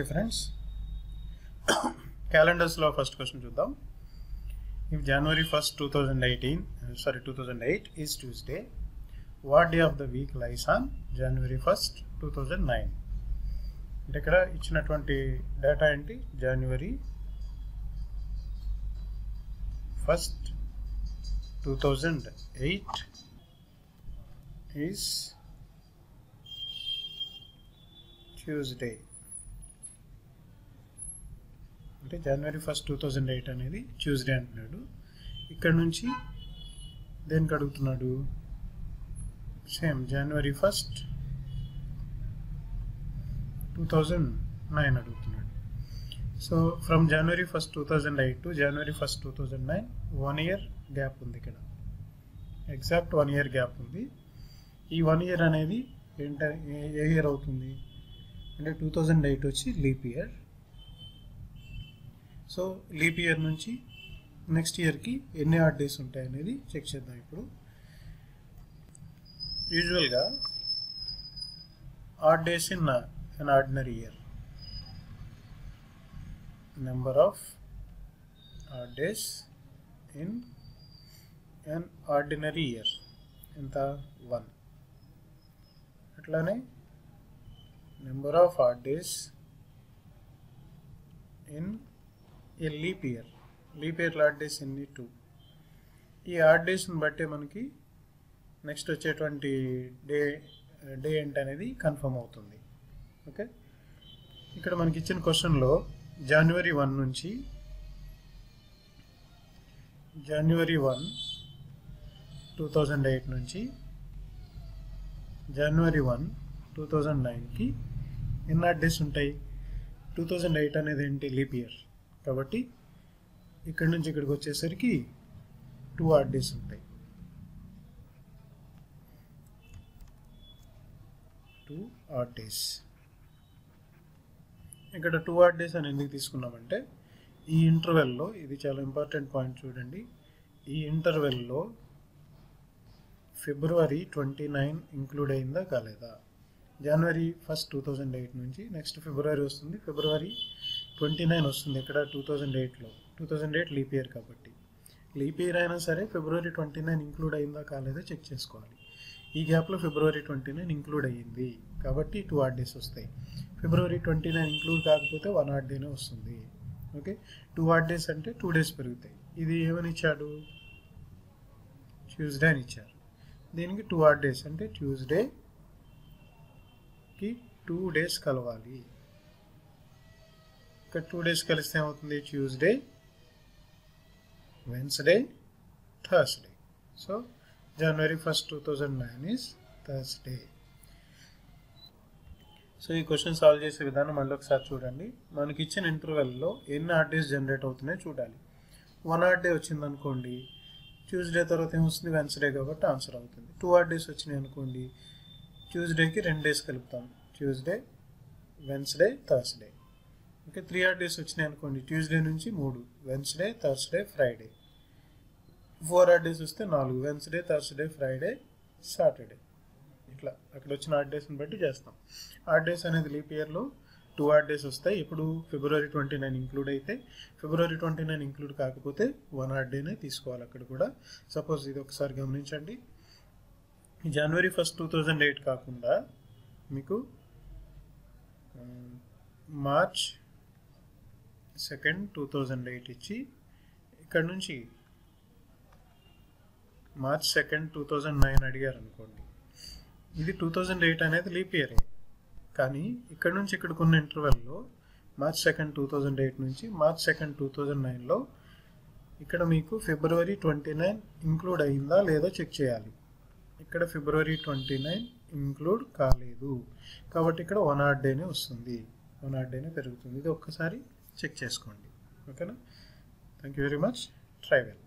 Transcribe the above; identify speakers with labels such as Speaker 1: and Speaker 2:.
Speaker 1: okay friends క్యాలెండర్స్లో first question చూద్దాం if January first two thousand eighteen sorry two thousand eight is Tuesday what day of the week lies on January first two thousand nine అంటే ఇక్కడ ఇచ్చినటువంటి data ఏంటి January first two thousand eight is Tuesday అంటే January first two thousand eight అనేది Tuesday అంటున్నాడు ఇక్కడ నుంచి దేనికి అడుగుతున్నాడు same January first two thousand nine అడుగుతున్నాడు so from January first two thousand eight to January first two thousand nine one year gap ఉంది ఇక్కడ ఎగ్జాక్ట్ వన్ ఇయర్ గ్యాప్ ఉంది ఈ వన్ ఇయర్ అనేది ఏంట ఏ ఇయర్ అవుతుంది అంటే టూ థౌజండ్ ఎయిట్ వచ్చి leap year so leap year నుంచి నెక్స్ట్ ఇయర్కి ఎన్ని ఆర్ట్ డేస్ ఉంటాయి అనేది చెక్ చేద్దాం ఇప్పుడు యూజువల్గా odd days in an ordinary year number of odd days in an ordinary year ఎంత వన్ అట్లానే number of odd days in a leap year leap year odd days ఎన్ని టూ ఈ odd డేస్ని బట్టి మనకి నెక్స్ట్ వచ్చేటువంటి డే డే ఏంటి అనేది కన్ఫర్మ్ అవుతుంది ఓకే ఇక్కడ మనకి ఇచ్చిన క్వశ్చన్లో జనవరి వన్ నుంచి January one two thousand eight నుంచి జనవరి వన్ టూ థౌజండ్ నైన్కి ఎన్ని ఆర్ట్ డేస్ ఉంటాయి టూ థౌజండ్ ఎయిట్ అనేది ఏంటి లీప్ ఇయర్ కాబట్టి ఇక్కడ నుంచి ఇక్కడికి వచ్చేసరికి టూ ఆర్ట్ డేస్ ఉంటాయి టూ ఆర్ట్ డేస్ ఇక్కడ టూ ఆర్ట్ డేస్ అని ఎందుకు తీసుకున్నామంటే ఈ ఇంటర్వెల్లో ఇది చాలా ఇంపార్టెంట్ పాయింట్ చూడండి ఈ ఇంటర్వెల్లో ఫిబ్రవరి ట్వంటీ నైన్ ఇంక్లూడ్ అయిందా కాలేదా January first two thousand eight నుంచి నెక్స్ట్ ఫిబ్రవరి వస్తుంది ఫిబ్రవరి ట్వంటీ నైన్ వస్తుంది ఇక్కడ టూ థౌజండ్ ఎయిట్లో two thousand eight leap year కాబట్టి లీప్ ఇయర్ అయినా సరే ఫిబ్రవరి ట్వంటీ నైన్ ఇంక్లూడ్ అయిందా కాలేదా చెక్ చేసుకోవాలి ఈ గ్యాప్లో ఫిబ్రవరి ట్వంటీ నైన్ ఇంక్లూడ్ అయ్యింది కాబట్టి టూ ఆర్ట్ డేస్ వస్తాయి ఫిబ్రవరి ట్వంటీ నైన్ ఇంక్లూడ్ కాకపోతే వన్ ఆర్ట్ డేనే వస్తుంది ఓకే టూ ఆర్ట్ డేస్ అంటే టూ డేస్ పెరుగుతాయి ఇది ఏమని ఇచ్చాడు ట్యూస్డే అని ఇచ్చారు దీనికి టూ ఆర్ట్ డేస్ అంటే ట్యూస్డేకి టూ డేస్ కలవాలి ఇక్కడ టూ డేస్ కలిస్తే ఏమవుతుంది Tuesday Wednesday Thursday so January first two thousand nine is Thursday so ఈ క్వశ్చన్ సాల్వ్ చేసే విధానం మళ్ళీ ఒకసారి చూడండి మనకి ఇచ్చిన ఇంటర్వెల్లో ఎన్ని ఆర్ట్ డేస్ జనరేట్ అవుతున్నాయో చూడాలి వన్ ఆర్ట్ డే వచ్చింది అనుకోండి ట్యూస్డే తర్వాత ఏమొస్తుంది వెన్స్డే కాబట్టి ఆన్సర్ అవుతుంది టూ ఆర్ట్ డేస్ వచ్చినాయి అనుకోండి ట్యూస్డేకి రెండు డేస్ కలుపుతాం Tuesday Wednesday Thursday okay three odd days వచ్చినాయి అనుకోండి ట్యూస్డే నుంచి మూడు Wednesday Thursday Friday four odd days వస్తే నాలుగు వెన్స్డే థర్స్డే ఫ్రైడే సాటర్డే ఇట్లా అక్కడ వచ్చిన ఆర్ట్ డేస్ని బట్టి చేస్తాం ఆర్ట్ డేస్ అనేది లీప్ ఇయర్లో టూ ఆర్ట్ డేస్ వస్తాయి ఇప్పుడు ఫిబ్రవరి ట్వంటీ నైన్ ఇంక్లూడ్ అయితే ఫిబ్రవరి ట్వంటీ నైన్ ఇంక్లూడ్ కాకపోతే వన్ ఆర్ట్ డేనే తీసుకోవాలి అక్కడ కూడా సపోజ్ ఇది ఒకసారి గమనించండి January first two thousand eight కాకుండా మీకు March second two thousand eight ఇచ్చి ఇక్కడ నుంచి March second two thousand nine అడిగారు అనుకోండి ఇది టూ థౌజండ్ ఎయిట్ అనేది లీప్ ఇయరే కానీ ఇక్కడ నుంచి ఇక్కడికి ఉన్న ఇంటర్వెల్లో March second two thousand eight నుంచి మార్చ్ సెకండ్ టూ థౌజండ్ నైన్లో ఇక్కడ మీకు ఫిబ్రవరి ట్వంటీ నైన్ ఇంక్లూడ్ అయిందా లేదో చెక్ చేయాలి ఇక్కడ ఫిబ్రవరి ట్వంటీ నైన్ ఇంక్లూడ్ కాలేదు కాబట్టి ఇక్కడ వన్ ఆర్ డేనే వస్తుంది వన్ ఆర్ డేనే పెరుగుతుంది ఇది ఒక్కసారి చెక్ చేసుకోండి ఓకేనా thank you very much try well